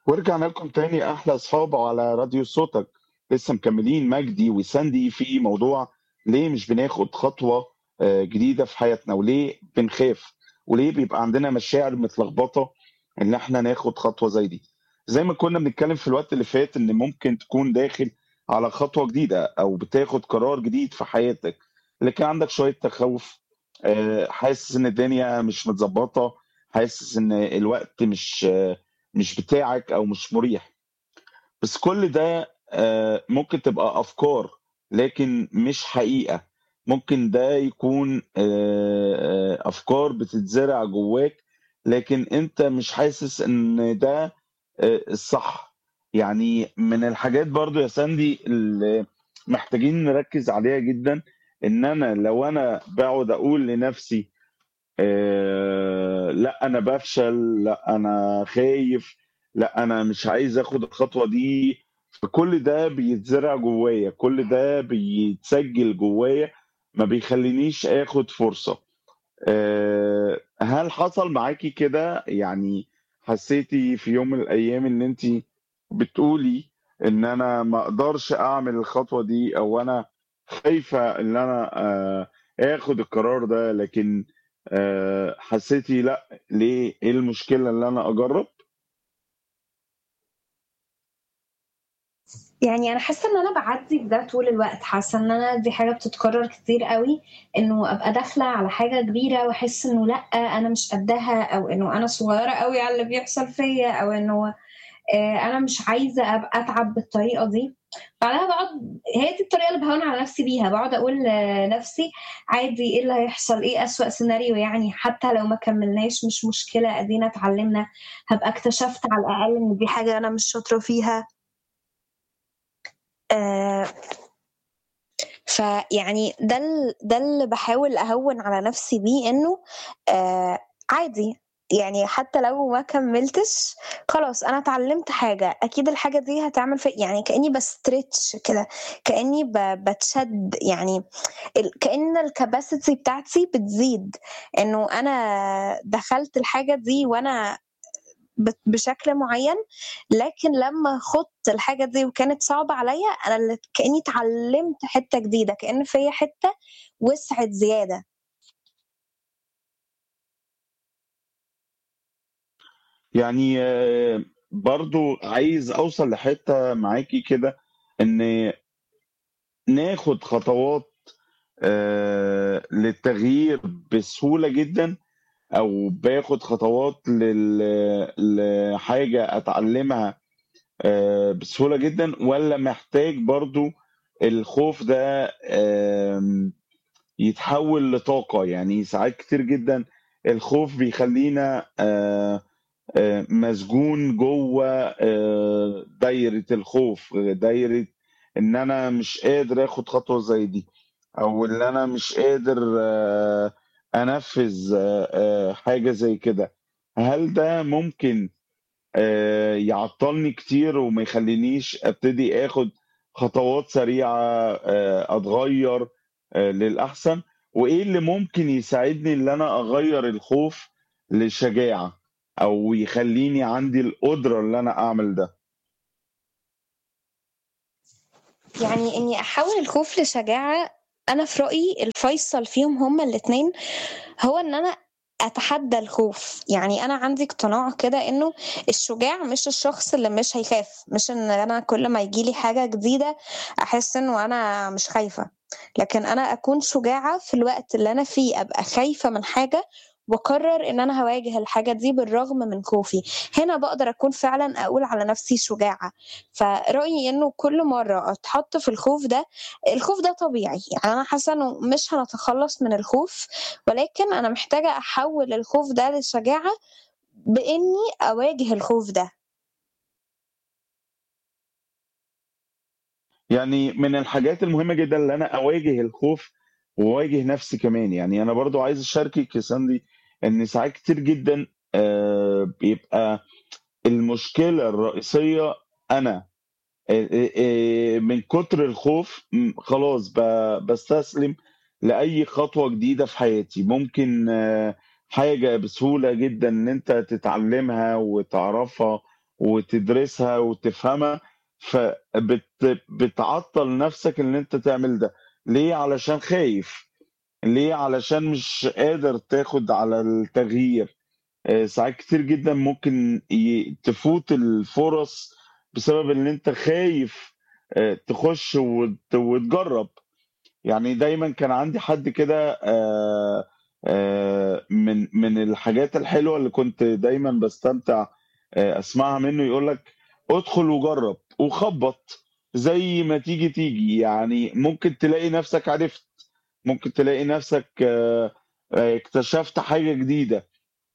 ورجعنا لكم تاني احلى اصحاب على راديو صوتك لسه مكملين مجدي وساندي في موضوع ليه مش بناخد خطوة آه، جديدة في حياتنا وليه بنخاف وليه بيبقى عندنا مشاعر متلخبطة ان احنا ناخد خطوة زي دي زي ما كنا بنتكلم في الوقت اللي فات ان ممكن تكون داخل على خطوة جديدة او بتاخد قرار جديد في حياتك لكن عندك شوية تخوف آه، حاسس ان الدنيا مش متظبطة حاسس ان الوقت مش آه، مش بتاعك او مش مريح بس كل ده آه، ممكن تبقى افكار لكن مش حقيقة ممكن ده يكون آه، آه، افكار بتتزرع جواك لكن انت مش حاسس ان ده آه، الصح يعني من الحاجات برضو يا ساندي اللي محتاجين نركز عليها جدا ان انا لو انا بقعد اقول لنفسي آه، لا انا بفشل لا انا خايف لا انا مش عايز اخد الخطوه دي فكل ده بيتزرع جوايا كل ده بيتسجل جوايا ما بيخلينيش اخد فرصه آه، هل حصل معاكي كده يعني حسيتي في يوم من الايام ان انت بتقولي ان انا ما اقدرش اعمل الخطوه دي او انا خايفه ان انا آه، اخد القرار ده لكن آه، حسيتي لا ليه ايه المشكله ان انا اجرب يعني انا حاسه ان انا بعدي بده طول الوقت حاسه ان انا دي حاجه بتتكرر كتير قوي انه ابقى داخله على حاجه كبيره واحس انه لا انا مش قدها او انه انا صغيره قوي على اللي بيحصل فيا او انه آه، انا مش عايزه ابقى اتعب بالطريقه دي بعدها بقعد هي دي الطريقه اللي بهون على نفسي بيها بقعد اقول لنفسي عادي ايه اللي هيحصل ايه اسوأ سيناريو يعني حتى لو ما كملناش مش مشكله ادينا اتعلمنا هبقى اكتشفت على الاقل ان دي حاجه انا مش شاطره فيها آه، فيعني ده ال- ده اللي بحاول اهون على نفسي بيه انه آه عادي يعني حتى لو ما كملتش خلاص انا اتعلمت حاجه اكيد الحاجه دي هتعمل في يعني كاني بستريتش كده كاني ب- بتشد يعني ال- كان الكباسيتي بتاعتي بتزيد انه انا دخلت الحاجه دي وانا ب- بشكل معين لكن لما خضت الحاجة دي وكانت صعبة عليا أنا اللي كأني اتعلمت حتة جديدة كأن فيا حتة وسعت زيادة يعني آه، برضو عايز اوصل لحته معاكي كده ان ناخد خطوات آه، للتغيير بسهوله جدا او باخد خطوات لل- لحاجه اتعلمها آه، بسهوله جدا ولا محتاج برضو الخوف ده آم، يتحول لطاقه يعني ساعات كتير جدا الخوف بيخلينا آه، آه، مسجون جوه آه، دايره الخوف دايره ان انا مش قادر اخد خطوه زي دي او ان انا مش قادر آه، انفذ آه، آه، حاجه زي كده هل ده ممكن آه، يعطلني كتير وما يخلينيش ابتدي اخد خطوات سريعة آه، اتغير آه، للأحسن وايه اللي ممكن يساعدني ان انا اغير الخوف لشجاعة او يخليني عندي القدرة ان انا اعمل ده يعني إني أحول الخوف لشجاعة أنا في رأيي الفيصل فيهم هما الاتنين هو إن أنا أتحدى الخوف يعني أنا عندي اقتناع كده إنه الشجاع مش الشخص اللي مش هيخاف مش إن أنا كل ما يجيلي حاجة جديدة أحس إنه أنا مش خايفة لكن أنا أكون شجاعة في الوقت اللي أنا فيه أبقى خايفة من حاجة وقرر ان انا هواجه الحاجة دي بالرغم من خوفي هنا بقدر اكون فعلا اقول على نفسي شجاعة فرأيي انه كل مرة اتحط في الخوف ده الخوف ده طبيعي يعني انا حاسة انه مش هنتخلص من الخوف ولكن انا محتاجة احول الخوف ده لشجاعة باني اواجه الخوف ده يعني من الحاجات المهمة جدا ان انا اواجه الخوف واواجه نفسي كمان يعني انا برضو عايز اشاركك يا ساندي ان ساعات كتير جدا آه، بيبقى المشكلة الرئيسية انا آه، آه، آه، من كتر الخوف م، خلاص ب- بستسلم لأي خطوة جديدة في حياتي ممكن آه، حاجة بسهولة جدا إن أنت تتعلمها وتعرفها وتدرسها وتفهمها فبتعطل نفسك ان انت تعمل ده ليه علشان خايف ليه علشان مش قادر تاخد على التغيير آه، ساعات كتير جدا ممكن ي- تفوت الفرص بسبب ان انت خايف آه، تخش وت- وتجرب يعني دايما كان عندي حد كده آه، آه، من من الحاجات الحلوه اللي كنت دايما بستمتع آه، اسمعها منه يقول لك ادخل وجرب وخبط زي ما تيجي تيجي يعني ممكن تلاقي نفسك عرفت ممكن تلاقي نفسك آه، آه، اكتشفت حاجه جديده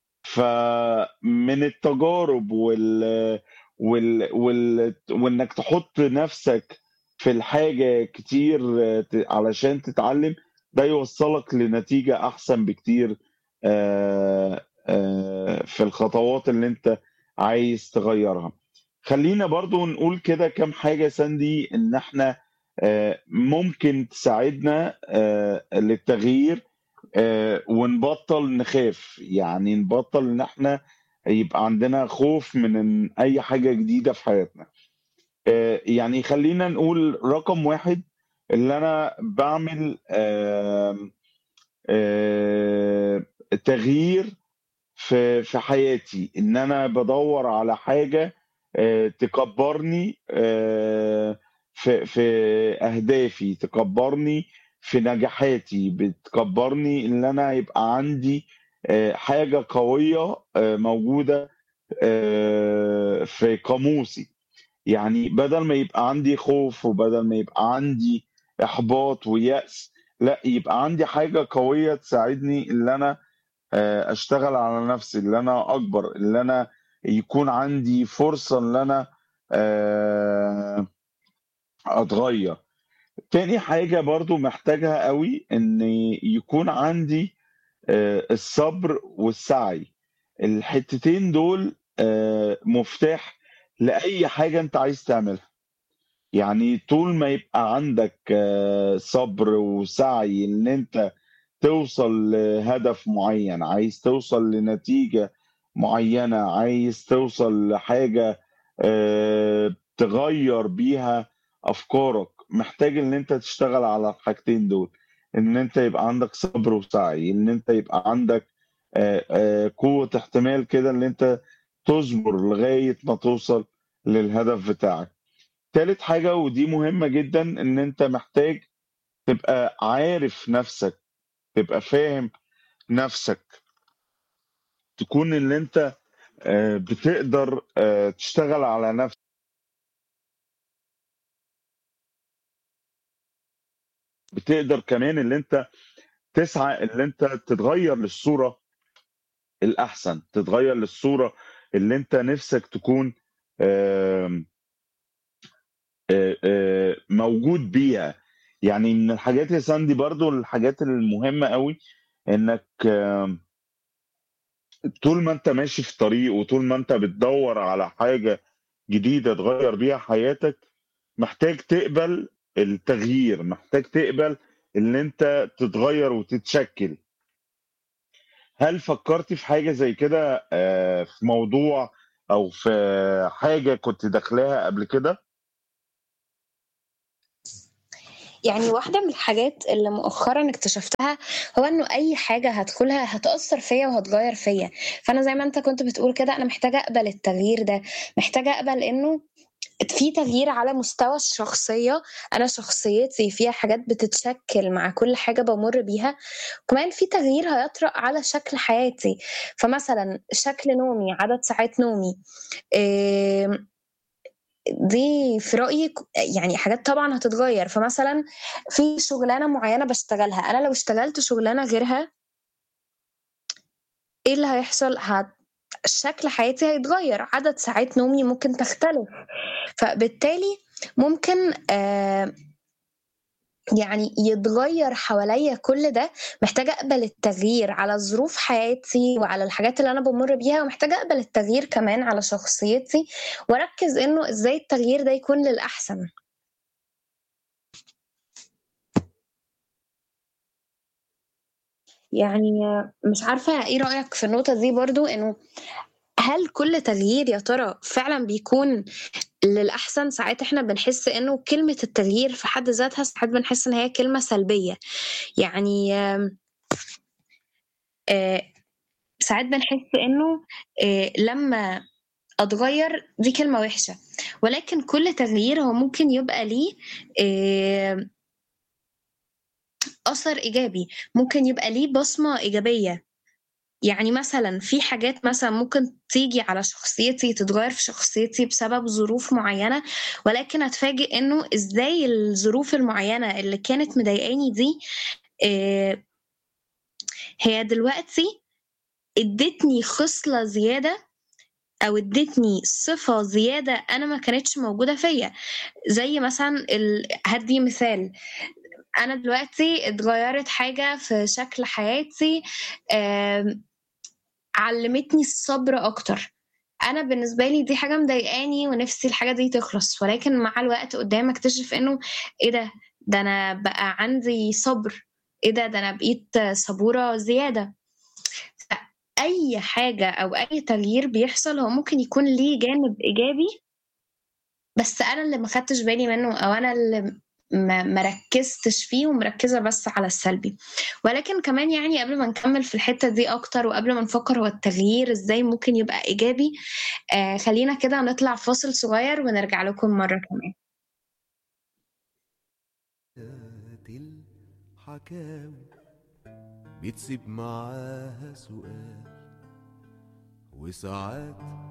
فمن التجارب وال وال وال وانك تحط نفسك في الحاجة كتير آه، ت- علشان تتعلم ده يوصلك لنتيجة احسن بكتير آه، آه، في الخطوات اللي انت عايز تغيرها خلينا برضو نقول كده كام حاجة ساندي ان احنا آه، ممكن تساعدنا آه، للتغيير آه، ونبطل نخاف يعني نبطل ان احنا يبقى عندنا خوف من إن اي حاجة جديدة في حياتنا آه، يعني خلينا نقول رقم واحد اللي انا بعمل آم، آه، تغيير في في حياتي ان انا بدور على حاجه آه، تكبرني آه، في في اهدافي تكبرني في نجاحاتي بتكبرني ان انا يبقى عندي آه، حاجه قويه آه، موجوده آه، في قاموسي يعني بدل ما يبقى عندي خوف وبدل ما يبقى عندي احباط ويأس لا يبقى عندي حاجه قويه تساعدني ان انا آه، اشتغل على نفسي اللي انا اكبر اللي انا يكون عندي فرصة ان انا آه، اتغير تاني حاجة برضو محتاجها قوي ان يكون عندي آه، الصبر والسعي الحتتين دول آه، مفتاح لأي حاجة انت عايز تعملها يعني طول ما يبقى عندك آه، صبر وسعي ان انت توصل لهدف معين عايز توصل لنتيجة معينة عايز توصل لحاجة آه، تغير بيها أفكارك محتاج إن أنت تشتغل على الحاجتين دول إن أنت يبقى عندك صبر وسعي إن أنت يبقى عندك آه، آه، قوة احتمال كده إن أنت تصبر لغاية ما توصل للهدف بتاعك تالت حاجة ودي مهمة جدا إن أنت محتاج تبقى عارف نفسك تبقى فاهم نفسك تكون ان انت آه، بتقدر آه، تشتغل على نفسك بتقدر كمان ان انت تسعى ان انت تتغير للصورة الاحسن تتغير للصورة اللي انت نفسك تكون آم، آه، آه، موجود بيها يعني من الحاجات يا ساندي برضو الحاجات المهمة قوي انك آم، طول ما انت ماشي في طريق وطول ما انت بتدور على حاجة جديدة تغير بيها حياتك محتاج تقبل التغيير محتاج تقبل ان انت تتغير وتتشكل هل فكرت في حاجة زي كده آه، في موضوع او في حاجة كنت داخلاها قبل كده يعني واحدة من الحاجات اللي مؤخرا اكتشفتها هو انه اي حاجة هدخلها هتأثر فيا وهتغير فيا فانا زي ما انت كنت بتقول كده انا محتاجة اقبل التغيير ده محتاجة اقبل انه في تغيير على مستوى الشخصية أنا شخصيتي فيها حاجات بتتشكل مع كل حاجة بمر بيها كمان في تغيير هيطرأ على شكل حياتي فمثلا شكل نومي عدد ساعات نومي إيه دي في رأيي ك- يعني حاجات طبعا هتتغير فمثلا في شغلانة معينة بشتغلها أنا لو اشتغلت شغلانة غيرها ايه اللي هيحصل هت... شكل حياتي هيتغير عدد ساعات نومي ممكن تختلف فبالتالي ممكن آه يعني يتغير حواليا كل ده محتاجة أقبل التغيير على ظروف حياتي وعلى الحاجات اللي أنا بمر بيها ومحتاجة أقبل التغيير كمان على شخصيتي وأركز إنه إزاي التغيير ده يكون للأحسن يعني مش عارفة إيه رأيك في النقطة دي برضو إنه هل كل تغيير يا ترى فعلا بيكون للأحسن ساعات احنا بنحس انه كلمة التغيير في حد ذاتها ساعات بنحس ان هي كلمة سلبية يعني آم، آه، ساعات بنحس انه آه، لما اتغير دي كلمة وحشة ولكن كل تغيير هو ممكن يبقى ليه آه، أثر إيجابي ممكن يبقى ليه بصمة إيجابية يعني مثلا في حاجات مثلا ممكن تيجي على شخصيتي تتغير في شخصيتي بسبب ظروف معينة ولكن أتفاجئ إنه إزاي الظروف المعينة اللي كانت مضايقاني دي آه، هي دلوقتي ادتني خصلة زيادة او ادتني صفة زيادة انا ما كانتش موجودة فيا زي مثلا ال... هدي مثال انا دلوقتي اتغيرت حاجة في شكل حياتي آم، علمتني الصبر اكتر انا بالنسبة لي دي حاجة مضايقاني ونفسي الحاجة دي تخلص ولكن مع الوقت قدام اكتشف انه ايه ده ده انا بقى عندي صبر ايه ده ده انا بقيت صبورة زيادة اي حاجه او اي تغيير بيحصل هو ممكن يكون ليه جانب ايجابي بس انا اللي ما خدتش بالي منه او انا اللي ما مركزتش فيه ومركزه بس على السلبي ولكن كمان يعني قبل ما نكمل في الحته دي اكتر وقبل ما نفكر هو التغيير ازاي ممكن يبقى ايجابي آه خلينا كده نطلع فاصل صغير ونرجع لكم مره كمان الحكاوي بتسيب معاها سؤال وساعات